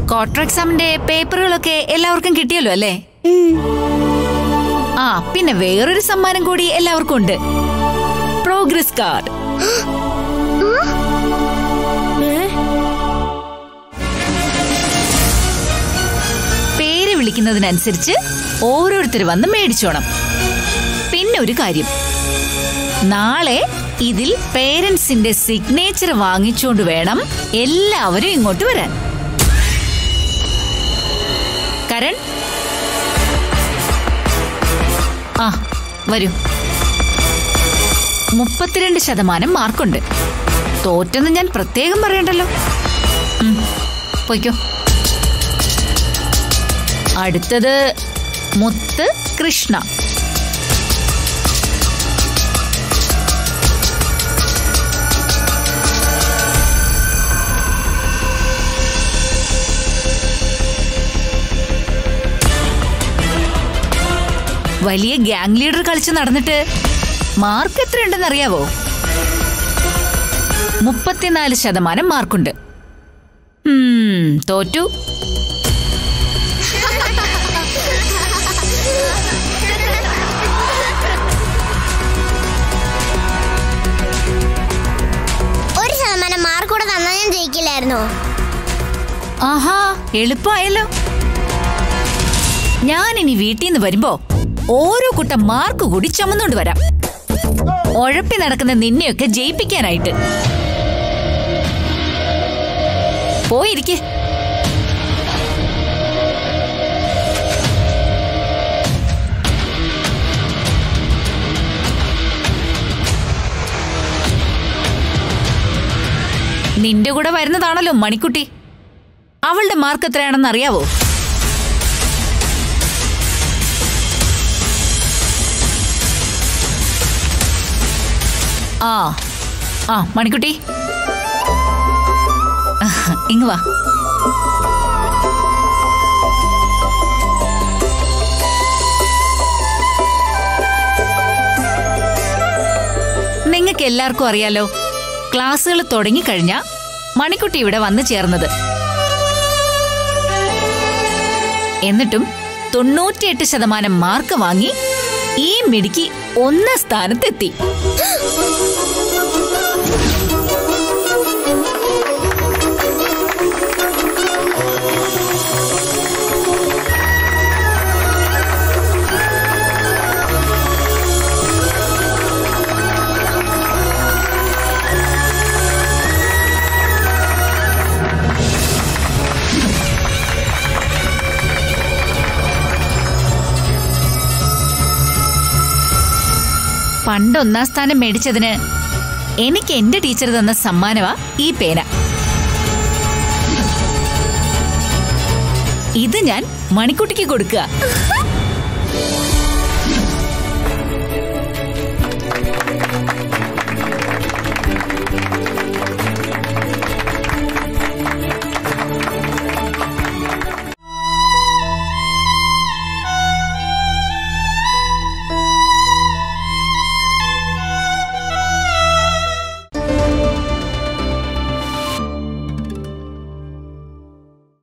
quarter എക്സാമിന്റെ പേപ്പറുകളൊക്കെ എല്ലാവർക്കും കിട്ടിയല്ലോ അല്ലേ ആ പിന്നെ വേറൊരു സമ്മാനം കൂടി എല്ലാവർക്കും ഉണ്ട് പ്രോഗ്രസ് കാർഡ് പേര് വിളിക്കുന്നതിനനുസരിച്ച് ഓരോരുത്തർ വന്ന് മേടിച്ചോണം പിന്നെ ഒരു കാര്യം നാളെ ഇതിൽ പേരൻസിന്റെ സിഗ്നേച്ചർ വാങ്ങിച്ചുകൊണ്ട് വേണം എല്ലാവരും ഇങ്ങോട്ട് വരാൻ കരൺ ആ വരൂ മുപ്പത്തിരണ്ട് ശതമാനം മാർക്കുണ്ട് തോറ്റെന്ന് ഞാൻ പ്രത്യേകം പറയണ്ടല്ലോ ഉം, പൊയ്ക്കോ അടുത്തത് മുത്ത് കൃഷ്ണ വലിയ ഗ്യാങ് ലീഡർ കളിച്ച് നടന്നിട്ട് മാർക്ക് എത്രയുണ്ടെന്ന് അറിയാവോ മുപ്പത്തിനാല് ശതമാനം മാർക്കുണ്ട് ഉം, തോറ്റു ഒരു ശതമാനം മാർക്ക് കൂടെ തന്നാൽ ഞാൻ ജയിക്കില്ലായിരുന്നോ ആഹാ എളുപ്പമായല്ലോ ഞാൻ ഇനി വീട്ടിൽ നിന്ന് വരുമ്പോ ഓരോ കുട്ട മാർക്ക് കൂടി ചുമന്നുകൊണ്ട് വരാം ഉഴപ്പി നടക്കുന്ന നിന്നെയൊക്കെ ജയിപ്പിക്കാനായിട്ട് പോയിരിക്കെ നിന്റെ കൂടെ വരുന്നതാണല്ലോ മണിക്കുട്ടി അവളുടെ മാർക്ക് എത്രയാണെന്ന് അറിയാവോ ആ ആ മണിക്കുട്ടി ഇങ്ങ് വാ നിങ്ങൾക്ക് എല്ലാവർക്കും അറിയാലോ ക്ലാസ്സുകൾ തുടങ്ങിക്കഴിഞ്ഞ മണിക്കുട്ടി ഇവിടെ വന്നു ചേർന്നത് എന്നിട്ടും തൊണ്ണൂറ്റിയെട്ട് ശതമാനം മാർക്ക് വാങ്ങി ഈ മിടുക്കി ഒന്നാം സ്ഥാനത്തെത്തി പണ്ട് ഒന്നാം സ്ഥാനം മേടിച്ചതിന് എനിക്ക് എന്റെ ടീച്ചർ തന്ന സമ്മാനമാ ഈ പേന ഇത് ഞാൻ മണിക്കുട്ടിക്ക് കൊടുക്കുക